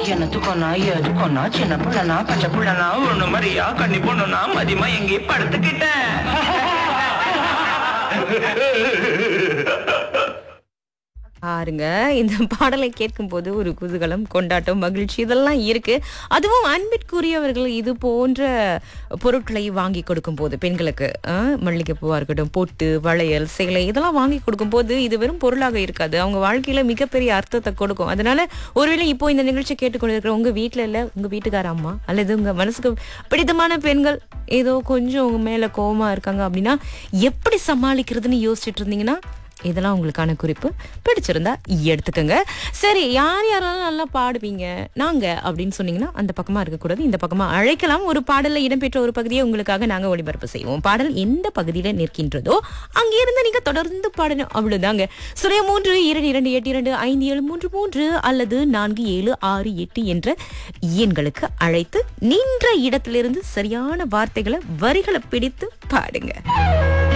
என்னத்துக்கோனா எதுக்கோனா சின்ன புள்ளனா பச்சை புள்ளனா ஒண்ணு மாதிரியா கண்ணி பொண்ணுனா மதியமா எங்கேயும் படுத்துக்கிட்டேன் பாருங்க இந்த பாடலை கேட்கும்போது ஒரு குதூகலம் கொண்டாட்டம் மகிழ்ச்சி இதெல்லாம் இருக்கு அதுவும் அன்பிற்குரியவர்கள் இது போன்ற பொருட்களை வாங்கி கொடுக்கும் போது பெண்களுக்கு ஆ, மல்லிகைப்பூவா இருக்கட்டும் பொட்டு வளையல் சேலை இதெல்லாம் வாங்கி கொடுக்கும் போது இது வெறும் பொருளாக இருக்காது அவங்க வாழ்க்கையில மிகப்பெரிய அர்த்தத்தை கொடுக்கும் அதனால ஒருவேளை இப்போ இந்த நிகழ்ச்சி கேட்டுக்கொண்டிருக்கிற உங்க வீட்ல இல்ல உங்க வீட்டுக்கார அம்மா அல்லது உங்க மனசுக்கு பிடித்தமான பெண்கள் ஏதோ கொஞ்சம் உங்க மேல கோவமா இருக்காங்க அப்படின்னா எப்படி சமாளிக்கிறதுன்னு யோசிச்சுட்டு இருந்தீங்கன்னா இதெல்லாம் உங்களுக்கான குறிப்பு பிடிச்சிருந்தா எடுத்துக்கோங்க சரி யார் யாரெல்லாம் நல்லா பாடுவீங்க நாங்க அப்படின்னு சொன்னீங்கன்னா அந்த பக்கமா இருக்கக்கூடாது இந்த பக்கமா அழைக்கலாம் ஒரு பாடல்ல இடம்பெற்ற ஒரு பகுதியை உங்களுக்காக நாங்க ஒளிபரப்பு செய்வோம் பாடல் எந்த பகுதியில நிற்கின்றதோ அங்கிருந்து நீங்க தொடர்ந்து பாடணும் அவ்வளவுதாங்க சுரைய மூன்று இரண்டு இரண்டு எட்டு இரண்டு ஐந்து ஏழு மூன்று மூன்று அல்லது நான்கு ஏழு ஆறு எட்டு என்ற எண்களுக்கு அழைத்து நின்ற இடத்திலிருந்து சரியான வார்த்தைகளை வரிகளை பிடித்து பாடுங்க